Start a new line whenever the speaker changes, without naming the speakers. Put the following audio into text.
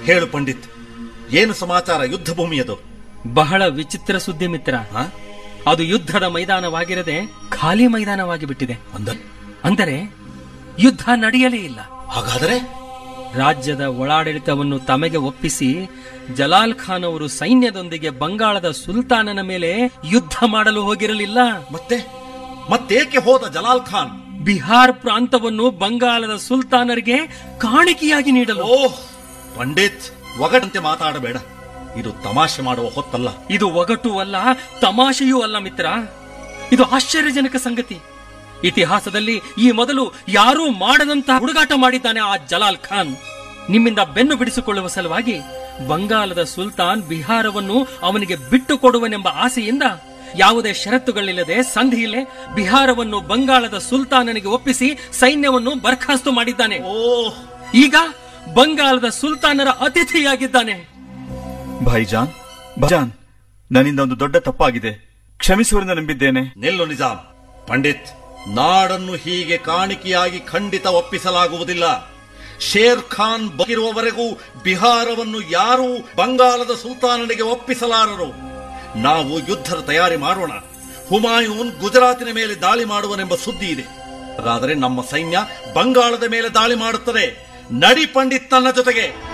ಹೇಳು ಪಂಡಿತ್ ಏನು ಸಮಾಚಾರ ಯುದ್ಧ ಭೂಮಿಯದು
ಬಹಳ ವಿಚಿತ್ರ ಸುದ್ದಿ ಮಿತ್ರ
ಹಾ
ಅದು ಯುದ್ಧದ ಮೈದಾನವಾಗಿರದೆ ಖಾಲಿ ಮೈದಾನವಾಗಿ ಬಿಟ್ಟಿದೆ
ಅಂದ
ಅಂದರೆ ಯುದ್ಧ ನಡೆಯಲೇ ಇಲ್ಲ
ಹಾಗಾದರೆ
ರಾಜ್ಯದ ಒಳಾಡಳಿತವನ್ನು ತಮಗೆ ಒಪ್ಪಿಸಿ ಜಲಾಲ್ ಖಾನ್ ಅವರು ಸೈನ್ಯದೊಂದಿಗೆ ಬಂಗಾಳದ ಸುಲ್ತಾನನ ಮೇಲೆ ಯುದ್ಧ ಮಾಡಲು ಹೋಗಿರಲಿಲ್ಲ
ಮತ್ತೆ ಮತ್ತೇಕೆ ಹೋದ ಜಲಾಲ್ ಖಾನ್
ಬಿಹಾರ್ ಪ್ರಾಂತವನ್ನು ಬಂಗಾಳದ ಸುಲ್ತಾನರಿಗೆ ಕಾಣಿಕೆಯಾಗಿ ನೀಡಲು
ಓಹ್ ಪಂಡಿತ್ ಒಗಟಂತೆ ಮಾತಾಡಬೇಡ ಇದು ತಮಾಷೆ ಮಾಡುವ ಹೊತ್ತಲ್ಲ
ಇದು ಒಗಟು ಅಲ್ಲ ತಮಾಷೆಯೂ ಅಲ್ಲ ಮಿತ್ರ ಇದು ಆಶ್ಚರ್ಯಜನಕ ಸಂಗತಿ ಇತಿಹಾಸದಲ್ಲಿ ಈ ಮೊದಲು ಯಾರೂ ಮಾಡದಂತಹ ಹುಡುಗಾಟ ಮಾಡಿದ್ದಾನೆ ಆ ಜಲಾಲ್ ಖಾನ್ ನಿಮ್ಮಿಂದ ಬೆನ್ನು ಬಿಡಿಸಿಕೊಳ್ಳುವ ಸಲುವಾಗಿ ಬಂಗಾಲದ ಸುಲ್ತಾನ್ ಬಿಹಾರವನ್ನು ಅವನಿಗೆ ಬಿಟ್ಟು ಕೊಡುವನೆಂಬ ಆಸೆಯಿಂದ ಯಾವುದೇ ಷರತ್ತುಗಳಿಲ್ಲದೆ ಸಂಧಿಯಿಲ್ಲದೆ ಬಿಹಾರವನ್ನು ಬಂಗಾಳದ ಸುಲ್ತಾನನಿಗೆ ಒಪ್ಪಿಸಿ ಸೈನ್ಯವನ್ನು ಬರ್ಖಾಸ್ತು ಮಾಡಿದ್ದಾನೆ
ಓಹ್
ಈಗ ಬಂಗಾಳದ ಸುಲ್ತಾನರ ಅತಿಥಿಯಾಗಿದ್ದಾನೆ
ಭಾಯಿಜಾನ್ ಭಾಯಿಜಾನ್ ನನ್ನಿಂದ ಒಂದು ದೊಡ್ಡ ತಪ್ಪಾಗಿದೆ ಕ್ಷಮಿಸುವರೆಂದು ನಂಬಿದ್ದೇನೆ
ನಿಲ್ಲು ನಿಜಾಮ್ ಪಂಡಿತ್ ನಾಡನ್ನು ಹೀಗೆ ಕಾಣಿಕೆಯಾಗಿ ಖಂಡಿತ ಒಪ್ಪಿಸಲಾಗುವುದಿಲ್ಲ ಶೇರ್ ಖಾನ್ ಬಗಿರುವವರೆಗೂ ಬಿಹಾರವನ್ನು ಯಾರೂ ಬಂಗಾಳದ ಸುಲ್ತಾನನಿಗೆ ಒಪ್ಪಿಸಲಾರರು ನಾವು ಯುದ್ಧದ ತಯಾರಿ ಮಾಡೋಣ ಹುಮಾಯೂನ್ ಗುಜರಾತಿನ ಮೇಲೆ ದಾಳಿ ಮಾಡುವನೆಂಬ ಸುದ್ದಿ ಇದೆ ಹಾಗಾದರೆ ನಮ್ಮ ಸೈನ್ಯ ಬಂಗಾಳದ ಮೇಲೆ ದಾಳಿ ಮಾಡುತ್ತದೆ ನಡಿ ಪಂಡಿತ್ ನನ್ನ ಜೊತೆಗೆ